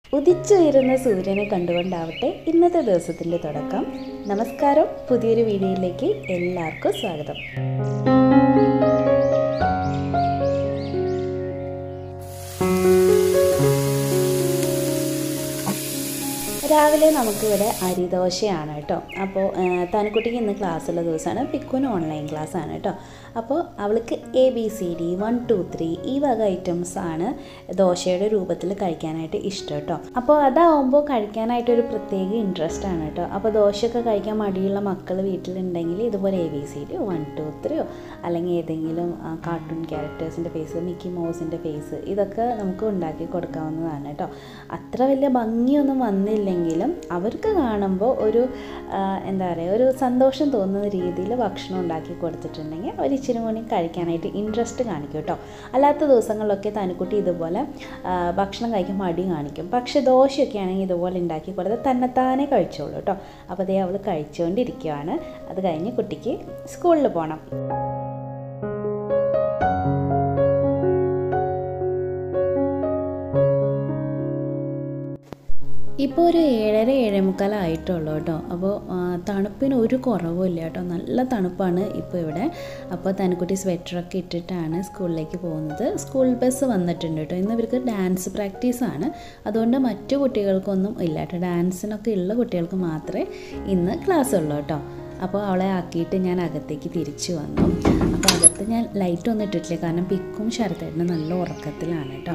ഉദിച്ചുയരുന്ന സൂര്യനെ കണ്ടുകൊണ്ടാവട്ടെ ഇന്നത്തെ ദിവസത്തിൻ്റെ തുടക്കം നമസ്കാരം പുതിയൊരു വീഡിയോയിലേക്ക് എല്ലാവർക്കും സ്വാഗതം രാവിലെ നമുക്കിവിടെ അരിദോശയാണ് കേട്ടോ അപ്പോൾ തനുക്കുട്ടിക്ക് ഇന്ന് ക്ലാസ്സുള്ള ദിവസമാണ് പിക്കുന് ഓൺലൈൻ ക്ലാസ് ആണ് കേട്ടോ അപ്പോൾ അവൾക്ക് A B C D one two three ഈ വക ഐറ്റംസ് ആണ് ദോശയുടെ രൂപത്തിൽ കഴിക്കാനായിട്ട് ഇഷ്ടം കേട്ടോ അപ്പോൾ അതാവുമ്പോൾ കഴിക്കാനായിട്ട് ഒരു പ്രത്യേക ഇൻട്രസ്റ്റ് ആണ് കേട്ടോ അപ്പോൾ ദോശയൊക്കെ കഴിക്കാൻ മടിയുള്ള മക്കൾ വീട്ടിലുണ്ടെങ്കിൽ ഇതുപോലെ A B C D one two ത്രീയോ അല്ലെങ്കിൽ ഏതെങ്കിലും കാർട്ടൂൺ ക്യാരക്ടേഴ്സിൻ്റെ ഫേസ് മിക്കി മൗസിൻ്റെ ഫേസ് ഇതൊക്കെ നമുക്ക് ഉണ്ടാക്കി കൊടുക്കാവുന്നതാണ് കേട്ടോ അത്ര വലിയ ഭംഗിയൊന്നും വന്നില്ലെങ്കിലും അവർക്ക് കാണുമ്പോൾ ഒരു ആ, എന്താ പറയുക ഒരു സന്തോഷം തോന്നുന്ന രീതിയിൽ ഭക്ഷണം ഉണ്ടാക്കി കൊടുത്തിട്ടുണ്ടെങ്കിൽ അവർ ഇച്ചിരി കൂടി കഴിക്കാനായിട്ട് ഇൻട്രസ്റ്റ് കാണിക്കും കേട്ടോ അല്ലാത്ത ദിവസങ്ങളിലൊക്കെ തനിക്കുട്ടി ഇതുപോലെ ആ, ഭക്ഷണം കഴിക്കാൻ മടി കാണിക്കും പക്ഷേ ദോശയൊക്കെ ആണെങ്കിൽ ഇതുപോലെ ഉണ്ടാക്കി കൊടുത്ത് തന്നെത്താനെ കഴിച്ചോളൂ കേട്ടോ അപ്പോൾ അതേ അവൾ കഴിച്ചുകൊണ്ടിരിക്കുകയാണ് അത് കഴിഞ്ഞ് കുട്ടിക്ക് സ്കൂളിൽ പോകണം ഇപ്പോൾ ഒരു ഏഴര ഏഴേ മുക്കാലായിട്ടുള്ളൂ കേട്ടോ അപ്പോൾ ആ, തണുപ്പിന് ഒരു കുറവുമില്ല കേട്ടോ നല്ല തണുപ്പാണ് ഇപ്പോൾ ഇവിടെ അപ്പോൾ തനക്കുട്ടി സ്വെറ്ററൊക്കെ ഇട്ടിട്ടാണ് സ്കൂളിലേക്ക് പോകുന്നത് സ്കൂൾ ബസ് വന്നിട്ടുണ്ട് കേട്ടോ ഇന്ന് ഇവർക്ക് ഡാൻസ് പ്രാക്ടീസാണ് അതുകൊണ്ട് മറ്റു കുട്ടികൾക്കൊന്നും ഇല്ല കേട്ടോ ഡാൻസിനൊക്കെ ഉള്ള കുട്ടികൾക്ക് മാത്രമേ ഇന്ന് ക്ലാസ് ഉള്ളൂ കേട്ടോ അപ്പോൾ അവളെ ആക്കിയിട്ട് ഞാൻ അകത്തേക്ക് തിരിച്ചു വന്നു അപ്പോൾ അകത്ത് ഞാൻ ലൈറ്റ് ഒന്നും ഇട്ടിട്ടില്ല കാരണം പിക്കും ശരത്തേട്ടനും നല്ല ഉറക്കത്തിലാണ് കേട്ടോ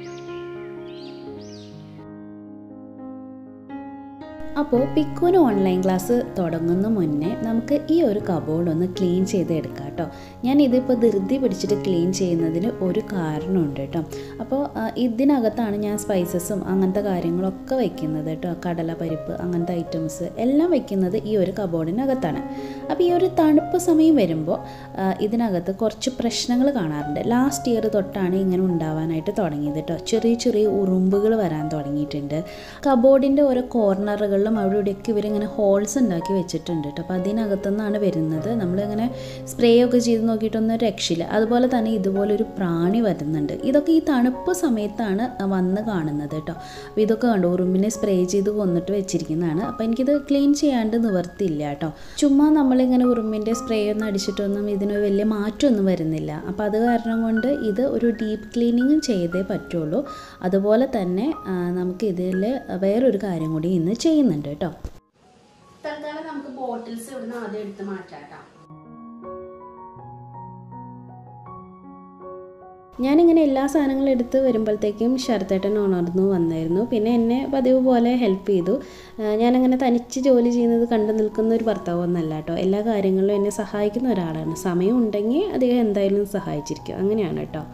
അപ്പോൾ പിക്കുവിന് ഓൺലൈൻ ക്ലാസ് തുടങ്ങുന്ന മുന്നേ നമുക്ക് ഈ ഒരു കബോർഡ് ഒന്ന് ക്ലീൻ ചെയ്ത് എടുക്കാം കേട്ടോ ഞാൻ ഇതിപ്പോൾ ധൃതി പിടിച്ചിട്ട് ക്ലീൻ ചെയ്യുന്നതിന് ഒരു കാരണമുണ്ട് കേട്ടോ അപ്പോൾ ആ, ഇതിനകത്താണ് ഞാൻ സ്പൈസസും അങ്ങനത്തെ കാര്യങ്ങളൊക്കെ വെക്കുന്നത് കേട്ടോ കടലപ്പരിപ്പ് അങ്ങനത്തെ ഐറ്റംസ് എല്ലാം വെക്കുന്നത് ഈ ഒരു കബോർഡിനകത്താണ് അപ്പോൾ ഈ ഒരു തണുപ്പ് സമയം വരുമ്പോൾ ആ, ഇതിനകത്ത് കുറച്ച് പ്രശ്നങ്ങൾ കാണാറുണ്ട് ലാസ്റ്റ് ഇയർ തൊട്ടാണ് ഇങ്ങനെ ഉണ്ടാവാനായിട്ട് തുടങ്ങിയത് കേട്ടോ ചെറിയ ചെറിയ ഉറുമ്പുകൾ വരാൻ തുടങ്ങിയിട്ടുണ്ട് കബോർഡിൻ്റെ ഓരോ കോർണറുകളിലും അവിടെ ഇവിടെയൊക്കെ ഇവരിങ്ങനെ ഹോൾസ് ഉണ്ടാക്കി വെച്ചിട്ടുണ്ട് കേട്ടോ അപ്പോൾ അതിനകത്തു നിന്നാണ് വരുന്നത് നമ്മളിങ്ങനെ സ്പ്രേ ഒക്കെ ചെയ്ത് നോക്കിയിട്ടൊന്നും രക്ഷയില്ല അതുപോലെ തന്നെ ഇതുപോലെ ഒരു പ്രാണി വരുന്നുണ്ട് ഇതൊക്കെ ഈ തണുപ്പ് സമയത്താണ് വന്ന് കാണുന്നത് കേട്ടോ അപ്പോൾ ഇതൊക്കെ കണ്ടു ഉറുമ്പിനെ സ്പ്രേ ചെയ്ത് കൊന്നിട്ട് വെച്ചിരിക്കുന്നതാണ് അപ്പോൾ എനിക്കിത് ക്ലീൻ ചെയ്യാണ്ട് നിവർത്തിയില്ല കേട്ടോ ചുമ്മാ നമ്മളിങ്ങനെ ഉറുമ്പിൻ്റെ സ്പ്രേ ഒന്നും അടിച്ചിട്ടൊന്നും ഇതിന് വലിയ മാറ്റമൊന്നും വരുന്നില്ല അപ്പോൾ അത് കാരണം കൊണ്ട് ഇത് ഒരു ഡീപ്പ് ക്ലീനിങ്ങും ചെയ്തേ പറ്റുള്ളൂ അതുപോലെ തന്നെ ആ, നമുക്ക് ഇതിൽ വേറൊരു കാര്യം കൂടി ഇന്ന് ചെയ്യുന്നുണ്ട് കേട്ടോ തൽക്കാലം നമുക്ക് ബോട്ടിൽസ് ഇവിടുന്ന് ആദ്യം എടുത്ത് മാറ്റാം ട്ടോ. ഞാനിങ്ങനെ എല്ലാ സാധനങ്ങളും എടുത്ത് വരുമ്പോഴത്തേക്കും ശരത്തേട്ടൻ ഉണർന്നു വന്നായിരുന്നു പിന്നെ എന്നെ പതിവ് പോലെ ഹെൽപ്പ് ചെയ്തു ആ, ഞാനങ്ങനെ തനിച്ച് ജോലി ചെയ്യുന്നത് കണ്ടു നിൽക്കുന്ന ഒരു ഭർത്താവൊന്നല്ല കേട്ടോ എല്ലാ കാര്യങ്ങളിലും എന്നെ സഹായിക്കുന്ന ഒരാളാണ് സമയം ഉണ്ടെങ്കിൽ അദ്ദേഹം എന്തായാലും സഹായിച്ചിരിക്കും അങ്ങനെയാണ് കേട്ടോ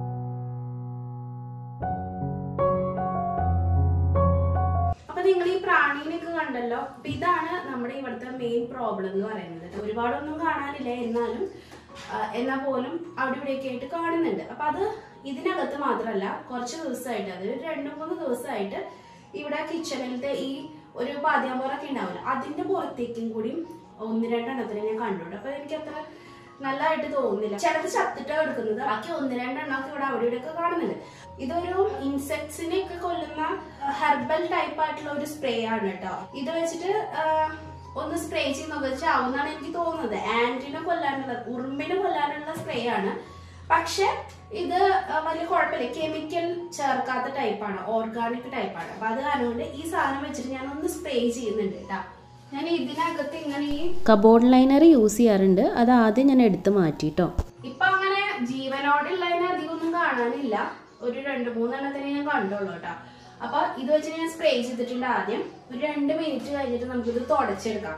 അപ്പൊ നിങ്ങൾ ഈ പ്രാണീനെയൊക്കെ കണ്ടല്ലോ അപ്പൊ ഇതാണ് നമ്മുടെ ഇവിടുത്തെ മെയിൻ പ്രോബ്ലം എന്ന് പറയുന്നത് ട്ടോ. ഒരുപാടൊന്നും കാണാനില്ല എന്നാലും ആ, എന്നാ പോലും അവിടെ ഇവിടെയൊക്കെ ആയിട്ട് കാണുന്നുണ്ട് അപ്പൊ അത് ഇതിനകത്ത് മാത്രമല്ല കുറച്ച് ദിവസമായിട്ട് അത് ഒരു രണ്ട് മൂന്ന് ദിവസമായിട്ട് ഇവിടെ കിച്ചണിലത്തെ ഈ ഒരു പാദ്യാമ്പുറൊക്കെ ഉണ്ടാവില്ല അതിന്റെ പുറത്തേക്കും കൂടി ഒന്ന് രണ്ടെണ്ണത്തിന് ഞാൻ കണ്ടുണ്ട് അപ്പൊ എനിക്ക് അത്ര നല്ലതായിട്ട് തോന്നുന്നില്ല ചിലത് ചത്തിട്ടാ എടുക്കുന്നത് ബാക്കി ഒന്ന് രണ്ടെണ്ണമൊക്കെ ഇവിടെ അവിടെ ഇവിടെയൊക്കെ കാണുന്നുണ്ട് ഇതൊരു ഇൻസെക്ട്സിനെ ഒക്കെ കൊല്ലുന്ന ഹെർബൽ ടൈപ്പ് ആയിട്ടുള്ള ഒരു സ്പ്രേ ആണ് കേട്ടോ ഇത് വെച്ചിട്ട് ആ, ഒന്ന് സ്പ്രേ ചെയ്ത് നോക്കുക ചാവുന്നാണ് എനിക്ക് തോന്നുന്നത് ആന്റിനെ കൊല്ലാനുള്ള ഉറുമ്പിനെ കൊല്ലാനുള്ള സ്പ്രേ ആണ് പക്ഷെ ഇത് ആ, വലിയ കുഴപ്പമില്ല കെമിക്കൽ ചേർക്കാത്ത ടൈപ്പാണ് ഓർഗാനിക് ടൈപ്പാണ് അപ്പൊ അത് കാരണം കൊണ്ട് ഈ സാധനം വെച്ചിട്ട് ഞാൻ ഒന്ന് സ്പ്രേ ചെയ്യുന്നുണ്ട് കേട്ടോ ഞാൻ ഇതിനകത്ത് ഇങ്ങനെ ഈ കബോർഡ് ലൈനർ യൂസ് ചെയ്യാറുണ്ട് അത് ആദ്യം ഞാൻ എടുത്ത് മാറ്റിട്ടോ ഇപ്പൊ അങ്ങനെ ജീവനോടുള്ളതിനെ അധികം ഒന്നും കാണാനില്ല ഒരു രണ്ട് മൂന്നെണ്ണത്തിനെ ഞാൻ കണ്ടുള്ളൂ കേട്ടോ അപ്പൊ ഇത് വെച്ച് ഞാൻ സ്പ്രേ ചെയ്തിട്ടുണ്ട് ആദ്യം ഒരു രണ്ട് മിനിറ്റ് കഴിഞ്ഞിട്ട് നമുക്കിത് തുടച്ചെടുക്കാം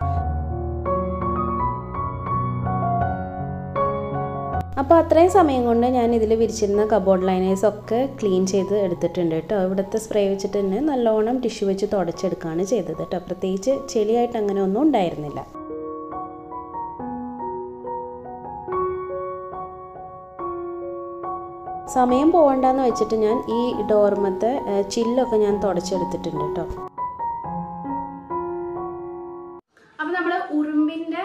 അപ്പോൾ അത്രയും സമയം കൊണ്ട് ഞാൻ ഇതിൽ വിരിച്ചിരുന്ന കബോർഡ് ലൈനേഴ്സ് ഒക്കെ ക്ലീൻ ചെയ്ത് എടുത്തിട്ടുണ്ട് കേട്ടോ ഇവിടുത്തെ സ്പ്രേ വെച്ചിട്ട് തന്നെ നല്ലോണം ടിഷ്യൂ വെച്ച് തുടച്ചെടുക്കുകയാണ് ചെയ്തത് കേട്ടോ പ്രത്യേകിച്ച് ചെളിയായിട്ട് അങ്ങനെ ഒന്നും ഉണ്ടായിരുന്നില്ല സമയം പോകണ്ടെന്ന് വെച്ചിട്ട് ഞാൻ ഈ ഡോർമത്തെ ഏഹ്, ചില്ലൊക്കെ ഞാൻ തുടച്ചെടുത്തിട്ടുണ്ട് കേട്ടോ അപ്പൊ നമ്മള് ഉറുമ്പിന്റെ ആ ഒരു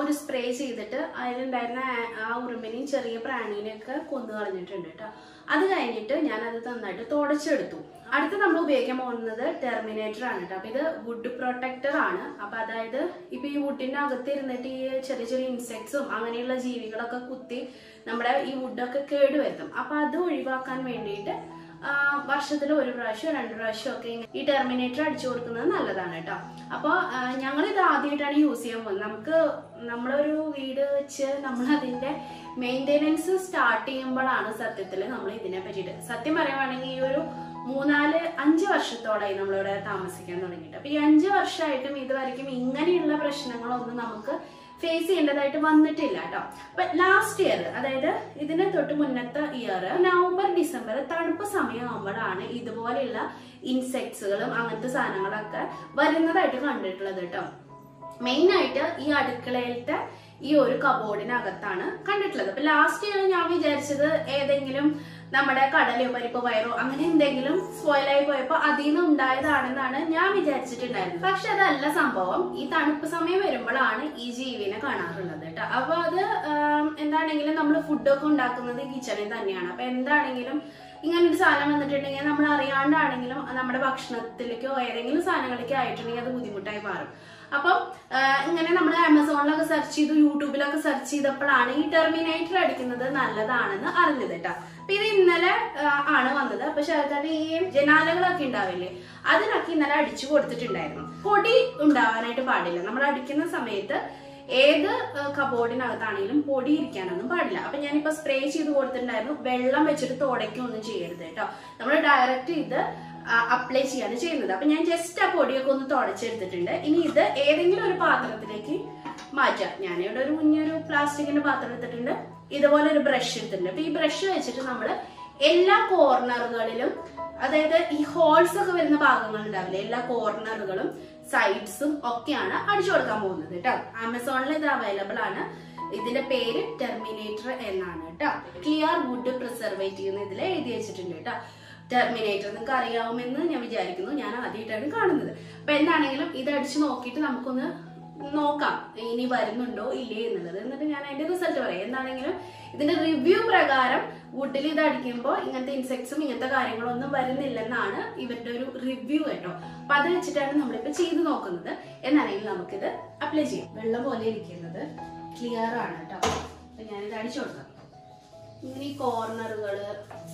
ഒരു സ്പ്രേ ചെയ്തിട്ട് അതിലുണ്ടായിരുന്ന ആ- ആ ഉറുമ്പിനെയും ചെറിയ പ്രാണീനെയൊക്കെ കൊന്നു കളഞ്ഞിട്ടുണ്ട് കേട്ടോ അത് കഴിഞ്ഞിട്ട് ഞാൻ അത് നന്നായിട്ട് തുടച്ചെടുത്തു അടുത്ത് നമ്മൾ ഉപയോഗിക്കാൻ പോകുന്നത് ടെർമിനേറ്റർ ആണ് കേട്ടോ അപ്പൊ ഇത് വുഡ് പ്രൊട്ടക്ടർ ആണ് അപ്പൊ അതായത് ഇപ്പൊ ഈ വുഡിന്റെ അകത്ത് ഇരുന്നിട്ട് ഈ ചെറിയ ചെറിയ ഇൻസെക്ട്സും അങ്ങനെയുള്ള ജീവികളൊക്കെ കുത്തി നമ്മുടെ ഈ വുഡൊക്കെ കേടുവരുത്തും അപ്പൊ അത് ഒഴിവാക്കാൻ വേണ്ടിയിട്ട് വർഷത്തിൽ ഒരു പ്രാവശ്യം രണ്ട് പ്രാവശ്യം ഒക്കെ ഇങ്ങനെ ഈ ടെർമിനേറ്റർ അടിച്ചു കൊടുക്കുന്നത് നല്ലതാണ് കേട്ടോ അപ്പോൾ ഞങ്ങൾ ഇത് ആദ്യമായിട്ടാണ് യൂസ് ചെയ്യാൻ പോകുന്നത് നമുക്ക് നമ്മളൊരു വീട് വെച്ച് നമ്മൾ അതിന്റെ മെയിൻ്റെനൻസ് സ്റ്റാർട്ട് ചെയ്യുമ്പോഴാണ് സത്യത്തിൽ നമ്മൾ ഇതിനെ പറ്റിയിട്ട് സത്യം പറയുവാണെങ്കിൽ ഈ ഒരു മൂന്നാല് അഞ്ച് വർഷത്തോളായി നമ്മളിവിടെ താമസിക്കാൻ തുടങ്ങിയിട്ട് അപ്പൊ ഈ അഞ്ച് വർഷമായിട്ടും ഇതുവരെയ്ക്കും ഇങ്ങനെയുള്ള പ്രശ്നങ്ങളൊന്നും നമുക്ക് ഫേസ് ചെയ്യേണ്ടതായിട്ട് വന്നിട്ടില്ല കേട്ടോ അപ്പൊ ലാസ്റ്റ് ഇയർ അതായത് ഇതിന് തൊട്ട് മുന്നത്തെ ഇയർ നവംബർ ഡിസംബർ തണുപ്പ് സമയമാകുമ്പോഴാണ് ഇതുപോലെയുള്ള ഇൻസെക്ട്സുകളും അങ്ങനത്തെ സാധനങ്ങളൊക്കെ വരുന്നതായിട്ട് കണ്ടിട്ടുള്ളത് കേട്ടോ മെയിൻ ആയിട്ട് ഈ അടുക്കളയിലത്തെ ഈ ഒരു കബോർഡിനകത്താണ് കണ്ടിട്ടുള്ളത് അപ്പൊ ലാസ്റ്റ് ഇയർ ഞാൻ വിചാരിച്ചത് ഏതെങ്കിലും നമ്മുടെ കടലയോ പരിപ്പോ വയറോ അങ്ങനെ എന്തെങ്കിലും സ്പോയിലായി പോയപ്പോ അതിൽ നിന്ന് ഉണ്ടായതാണെന്നാണ് ഞാൻ വിചാരിച്ചിട്ടുണ്ടായിരുന്നത് പക്ഷെ അതല്ല സംഭവം ഈ തണുപ്പ് സമയം വരുമ്പോഴാണ് ഈ ജീവിനെ കാണാറുള്ളത് കേട്ടോ അപ്പൊ അത് ആം, എന്താണെങ്കിലും നമ്മൾ ഫുഡൊക്കെ ഉണ്ടാക്കുന്നത് കിച്ചണിൽ തന്നെയാണ് അപ്പൊ എന്താണെങ്കിലും ഇങ്ങനെ ഒരു സാധനം വന്നിട്ടുണ്ടെങ്കിൽ നമ്മൾ അറിയാണ്ടാണെങ്കിലും നമ്മുടെ ഭക്ഷണത്തിലേക്കോ ഏതെങ്കിലും സാധനങ്ങളിലേക്കോ ആയിട്ടുണ്ടെങ്കിൽ അത് ബുദ്ധിമുട്ടായി മാറും അപ്പം ആ, ഇങ്ങനെ നമ്മൾ ആമസോണിലൊക്കെ സെർച്ച് ചെയ്തു യൂട്യൂബിലൊക്കെ സെർച്ച് ചെയ്തപ്പോഴാണ് ഈ ടെർമിനേറ്റർ അടിക്കുന്നത് നല്ലതാണെന്ന് അറിഞ്ഞത് കേട്ടോ അപ്പൊ ഇത് ഇന്നലെ ആ, ആണ് വന്നത് അപ്പൊ ശരത്തിന്റെ ഈ ജനാലകളൊക്കെ ഉണ്ടാവില്ലേ അതിനൊക്കെ ഇന്നലെ അടിച്ചു കൊടുത്തിട്ടുണ്ടായിരുന്നു പൊടി ഉണ്ടാവാനായിട്ട് പാടില്ല നമ്മൾ അടിക്കുന്ന സമയത്ത് ഏത് കബോർഡിനകത്താണെങ്കിലും പൊടി ഇരിക്കാനൊന്നും പാടില്ല അപ്പൊ ഞാനിപ്പോ സ്പ്രേ ചെയ്ത് കൊടുത്തിട്ടുണ്ടായിരുന്നു വെള്ളം വെച്ചിട്ട് തുടയ്ക്കൊന്നും ചെയ്യരുത് കേട്ടോ നമ്മൾ ഡയറക്റ്റ് ഇത് അപ്ലൈ ചെയ്യാണ് ചെയ്യുന്നത് അപ്പൊ ഞാൻ ജസ്റ്റ് ആ പൊടിയൊക്കെ ഒന്ന് തുടച്ചെടുത്തിട്ടുണ്ട് ഇനി ഇത് ഏതെങ്കിലും ഒരു പാത്രത്തിലേക്ക് മാറ്റാം ഞാനിവിടെ ഒരു കുഞ്ഞൊരു പ്ലാസ്റ്റിക്കിന്റെ പാത്രം എടുത്തിട്ടുണ്ട് ഇതുപോലെ ഒരു ബ്രഷ് എടുത്തിട്ടുണ്ട് അപ്പൊ ഈ ബ്രഷ് വെച്ചിട്ട് നമ്മൾ എല്ലാ കോർണറുകളിലും അതായത് ഈ ഹോൾസ് ഒക്കെ വരുന്ന ഭാഗങ്ങൾ ഉണ്ടാവില്ലേ എല്ലാ കോർണറുകളും സൈഡ്സും ഒക്കെയാണ് അടിച്ചു കൊടുക്കാൻ പോകുന്നത് കേട്ടോ ആമസോണിൽ ഇത് അവൈലബിൾ ആണ് ഇതിന്റെ പേര് ടെർമിനേറ്റർ എന്നാണ് കേട്ടോ ക്ലിയർ വുഡ് പ്രിസർവേറ്റീവ് എന്ന് ഇതിൽ എഴുതി വെച്ചിട്ടുണ്ട് കേട്ടോ ടെർമിനേറ്റർ നിങ്ങൾക്ക് അറിയാവുമെന്ന് ഞാൻ വിചാരിക്കുന്നു ഞാൻ ആദ്യമായിട്ടാണ് കാണുന്നത് അപ്പൊ എന്താണെങ്കിലും ഇത് അടിച്ചു നോക്കിയിട്ട് നമുക്കൊന്ന് നോക്കാം ഇനി വരുന്നുണ്ടോ ഇല്ലേ എന്നുള്ളത് എന്നിട്ട് ഞാൻ അതിന്റെ റിസൾട്ട് പറയാം എന്താണെങ്കിലും ഇതിന്റെ റിവ്യൂ പ്രകാരം വുഡിൽ ഇത് അടിക്കുമ്പോൾ ഇങ്ങനത്തെ ഇൻസെക്ട്സും ഇങ്ങനത്തെ കാര്യങ്ങളൊന്നും വരുന്നില്ലെന്നാണ് ഇവരുടെ ഒരു റിവ്യൂ കേട്ടോ അപ്പൊ അത് വെച്ചിട്ടാണ് നമ്മളിപ്പോ ചെയ്ത് നോക്കുന്നത് എന്നാണെങ്കിൽ നമുക്കിത് അപ്ലൈ ചെയ്യാം വെള്ളം പോലെ ഇരിക്കുന്നത് ക്ലിയർ ആണ് കേട്ടോ അപ്പൊ ഞാനിത് അടിച്ചു കൊടുക്കാം ഇങ്ങനെ ഈ കോർണറുകള്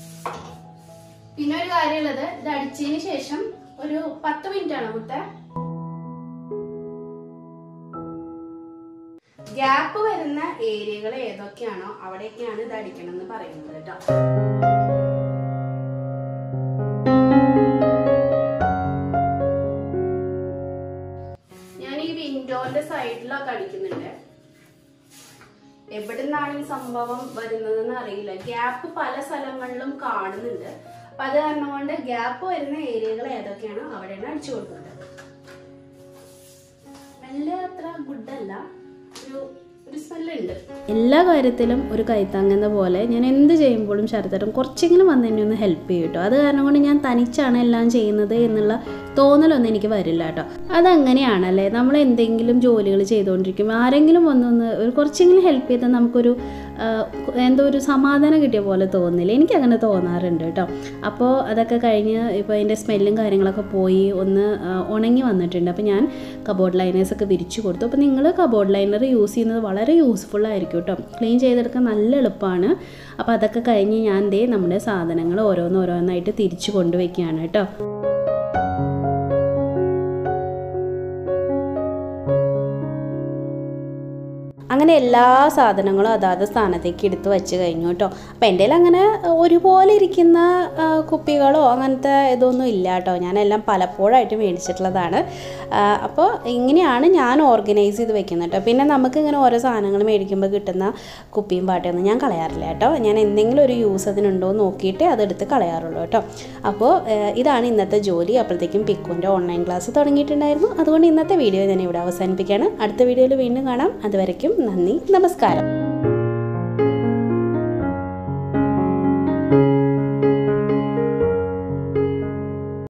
പിന്നെ ഒരു കാര്യമുള്ളത് ഇത് അടിച്ചതിന് ശേഷം ഒരു പത്ത് മിനിറ്റ് ആണ് മുത്ത ഗ്യാപ്പ് വരുന്ന ഏരിയകൾ ഏതൊക്കെയാണോ അവിടെയൊക്കെയാണ് ഇത് അടിക്കണം എന്ന് പറയുന്നത് കേട്ടോ ഞാൻ ഈ വിൻഡോന്റെ സൈഡിലൊക്കെ അടിക്കുന്നുണ്ട് എവിടെ നിന്നാണ് ഈ സംഭവം വരുന്നതെന്ന് അറിയില്ല ഗ്യാപ്പ് പല സ്ഥലങ്ങളിലും കാണുന്നുണ്ട് അപ്പൊ അത് കാരണം കൊണ്ട് ഗ്യാപ്പ് വരുന്ന ഏരിയകൾ ഏതൊക്കെയാണോ അവിടെയാണ് അടിച്ചു കൊടുക്കുന്നത് വലിയ അത്ര ഗുഡല്ല ഒരു ഒരു സ്മെല്ലുണ്ട് എല്ലാ കാര്യത്തിലും ഒരു കൈത്താങ്ങുന്ന പോലെ ഞാൻ എന്ത് ചെയ്യുമ്പോഴും ശരത്തേട്ടൻ കുറച്ചെങ്കിലും വന്ന് എന്നെ ഒന്ന് ഹെൽപ്പ് ചെയ്യും കേട്ടോ അത് കാരണം കൊണ്ട് ഞാൻ തനിച്ചാണ് എല്ലാം ചെയ്യുന്നത് എന്നുള്ള തോന്നലൊന്നും എനിക്ക് വരില്ല കേട്ടോ അതങ്ങനെയാണല്ലേ നമ്മൾ എന്തെങ്കിലും ജോലികൾ ചെയ്തുകൊണ്ടിരിക്കുമ്പോൾ ആരെങ്കിലും വന്നൊന്ന് ഒരു കുറച്ചെങ്കിലും ഹെൽപ്പ് ചെയ്താൽ നമുക്കൊരു ആ, എന്തോ ഒരു സമാധാനം കിട്ടിയ പോലെ തോന്നില്ല എനിക്കങ്ങനെ തോന്നാറുണ്ട് കേട്ടോ അപ്പോൾ അതൊക്കെ കഴിഞ്ഞ് ഇപ്പോൾ അതിൻ്റെ സ്മെല്ലും കാര്യങ്ങളൊക്കെ പോയി ഒന്ന് ആ, ഉണങ്ങി വന്നിട്ടുണ്ട് അപ്പോൾ ഞാൻ കബോർഡ് ലൈനേഴ്സൊക്കെ വിരിച്ചു കൊടുത്തു അപ്പോൾ നിങ്ങൾ കബോർഡ് ലൈനർ യൂസ് ചെയ്യുന്നത് വളരെ യൂസ്ഫുൾ ആയിരിക്കും കേട്ടോ ക്ലീൻ ചെയ്തെടുക്കാൻ നല്ല എളുപ്പമാണ് അപ്പോൾ അതൊക്കെ കഴിഞ്ഞ് ഞാൻ ദേ നമ്മുടെ സാധനങ്ങൾ ഓരോന്നോരോന്നായിട്ട് തിരിച്ചു കൊണ്ടുവയ്ക്കുകയാണ് കേട്ടോ അങ്ങനെ എല്ലാ സാധനങ്ങളും അതാത് സ്ഥാനത്തേക്ക് എടുത്ത് വെച്ച് കഴിഞ്ഞു കേട്ടോ അപ്പോൾ എൻ്റെ കയ്യിൽ അങ്ങനെ ഒരുപോലെ ഇരിക്കുന്ന ആ, കുപ്പികളോ അങ്ങനത്തെ ഇതൊന്നും ഇല്ല കേട്ടോ ഞാനെല്ലാം പലപ്പോഴായിട്ട് മേടിച്ചിട്ടുള്ളതാണ് ആ, അപ്പോൾ ഇങ്ങനെയാണ് ഞാൻ ഓർഗനൈസ് ചെയ്ത് വെക്കുന്നത് കേട്ടോ പിന്നെ നമുക്ക് ഇങ്ങനെ ഓരോ സാധനങ്ങൾ മേടിക്കുമ്പോൾ കിട്ടുന്ന കുപ്പിയും പാട്ടയൊന്നും ഞാൻ കളയാറില്ല കേട്ടോ ഞാൻ എന്തെങ്കിലും ഒരു യൂസ് അതിനുണ്ടോ എന്ന് നോക്കിയിട്ട് അതെടുത്ത് കളയാറുള്ളൂ കേട്ടോ അപ്പോൾ ആ, ഇതാണ് ഇന്നത്തെ ജോലി അപ്പോഴത്തേക്കും പിക്കുവിൻ്റെ ഓൺലൈൻ ക്ലാസ് തുടങ്ങിയിട്ടുണ്ടായിരുന്നു അതുകൊണ്ട് ഇന്നത്തെ വീഡിയോ ഞാൻ ഇവിടെ അവസാനിപ്പിക്കുകയാണ് അടുത്ത വീഡിയോയിൽ വീണ്ടും കാണാം അതുവരയ്ക്കും നന്ദി നമസ്കാരം